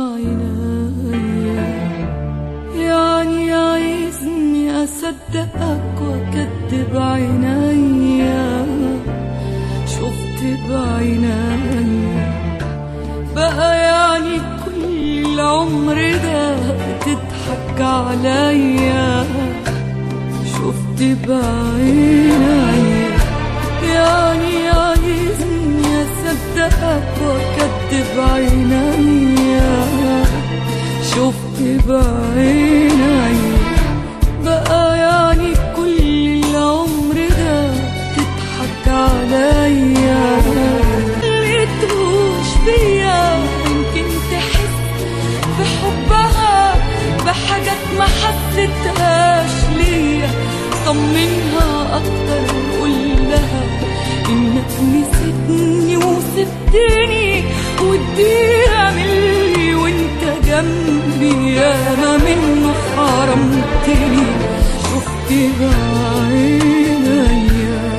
بعينيا يعني عايزني أصدقك وأكدب عينيا شفت بعينيا بقى يعني كل العمر ده بتضحك عليا شفت بعينيا يعني عايزني أصدقك وأكدب عينيا شفت بعينيا بقى يعني كل العمر ده تضحك عليا لقيتوش بيا يمكن تحس في حبها بحاجات ما حسيتهاش ليا طمنها اكتر قول لها انك نسيتني وسبتني واديها ملي وانت جنبي ياما منه حرمتني شفت بعينيا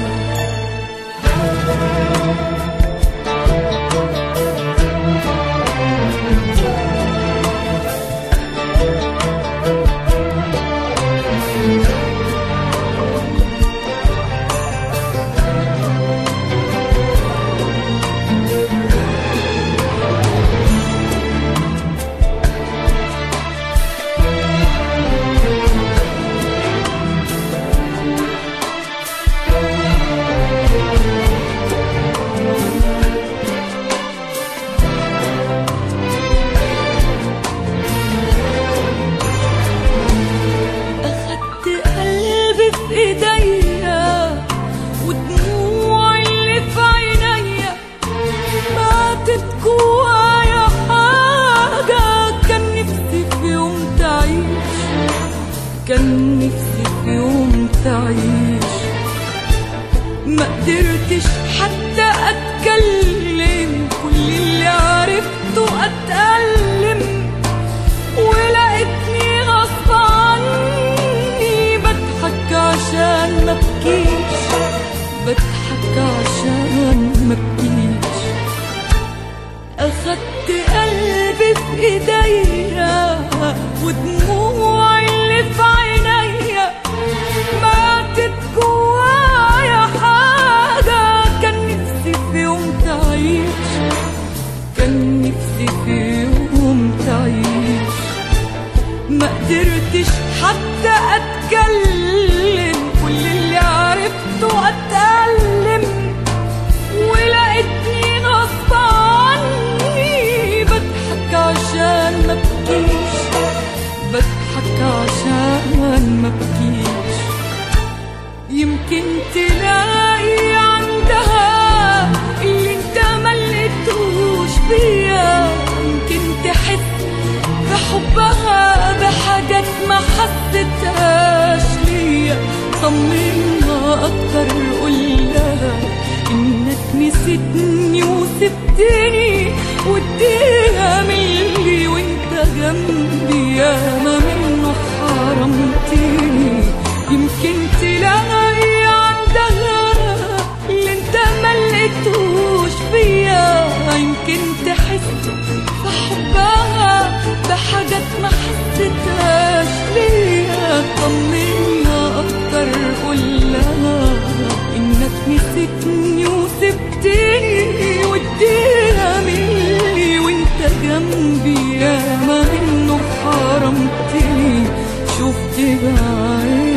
أخدت قلبي في إيديا ودموعي اللي في عينيا ماتت جوايا حاجة كان نفسي في يوم تعيش كان نفسي في يوم تعيش ما قدرتش حتى أتكلم كل اللي عرفته أتألم ولقيتني غصب عني بضحك عشان ما بكيش بضحك عشان ما بكيش أخدت قلبي في إيديا ودموعي اللي في عينيا ماتت جوايا حاجة كان نفسي في يوم تعيش كان نفسي في يوم تعيش ما قدرتش حتى اتكلم كل اللي عرفته اتألم ولقيتني غصب عني بضحك عشان ما بكيش بضحك عشان ما بكيش يمكن تلاقي عندها اللي انت ملقتوش فيا يمكن تحس بحبها بحاجات ما حسيتهاش ليا طمنها اكتر قولها انك نسيتني وسبتني واديها ملي وانت جنبي ياما منه حرمتني يمكن تلاقي عندها اللي انت ملقتوش فيا يمكن تحس بحبها بحاجات ما حسيتهاش ليا طمنها اكتر قولها انك نسيتني وسبتني واديها ملي وانت جنبي ياما منه حرمتني شفت بعيني